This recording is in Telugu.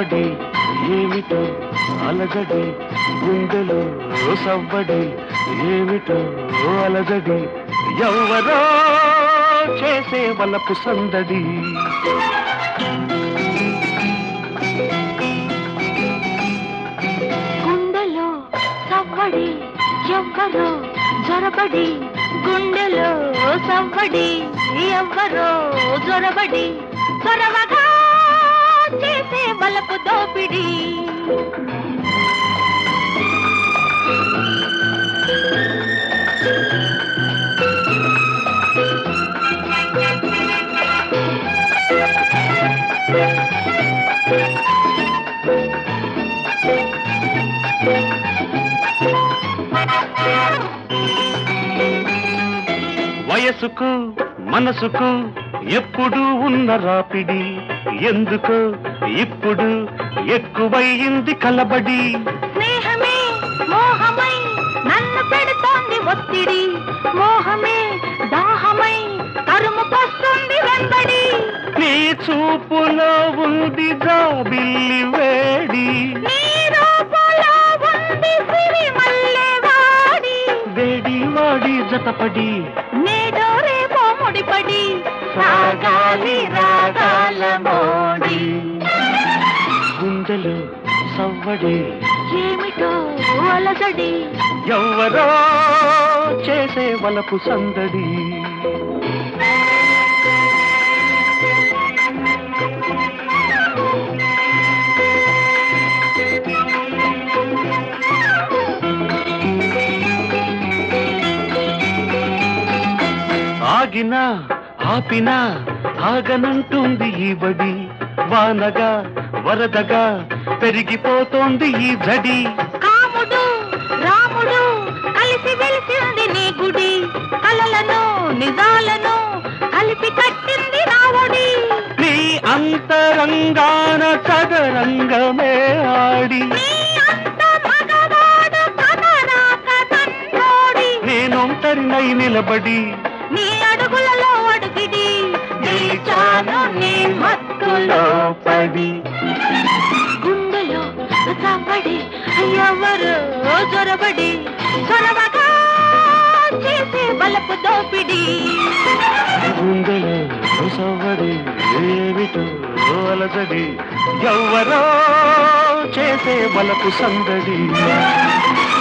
సవ్వడి ఏమిటో అలజడి గుండెలో సవ్వడి ఏమిటో అలజడి ఎవరో చేసే వలపు సందడి గుండెలో సవ్వడి ఎవ్వరో జొరబడి గుండెలో సవ్వడి ఎవ్వరో జొరబడి చొరవగా చేసే వలపు దోపిడి వయసుకు మనసుకు ఎప్పుడు ఉన్న రాపిడి ఎందుకు ఇప్పుడు ఎక్కువయింది కలబడి స్నేహమే మోహమై నన్ను పెడుతోంది ఒత్తిడి మోహమే దాహమై తరుముకొస్తుంది వెంబడి నీ చూపులో ఉంది జాబిల్లి వేడి నీ రూపులో ఉంది సిరిమల్లె వాడి వేడి వాడి జతపడి నేడో రేపో ముడిపడి సాగాలి రాగాల మోడి గుండెలు సవ్వడి ఏమిటో అలజడి ఎవ్వరో చేసే వలపు సందడి ఆగినా ఆపినా ఆగనంటుంది ఈ బడి వానగా వరదగా పెరిగిపోతోంది ఈ జడి కాముడు రాముడు కలిసి వెలిసింది నీ గుడి కలలను నిజాలను కలిపి కట్టింది రావుడి నీ అంతరంగాన చదరంగమే ఆడి నీ అంత మగవాడు కనరాక నన్నోడి నేనొంటరినై నిలబడి నీ అడుగులలో అడుగిడి నిలిచాను నీ మత్తులో పడి గుండెలో చవ్వడి ఎవరు చొరబడి చొరవగా చేసే బలపు దోపిడి గుండెలో సవ్వడి ఏమిటో అలజడి ఎవ్వరో చేసే వలపు సందడి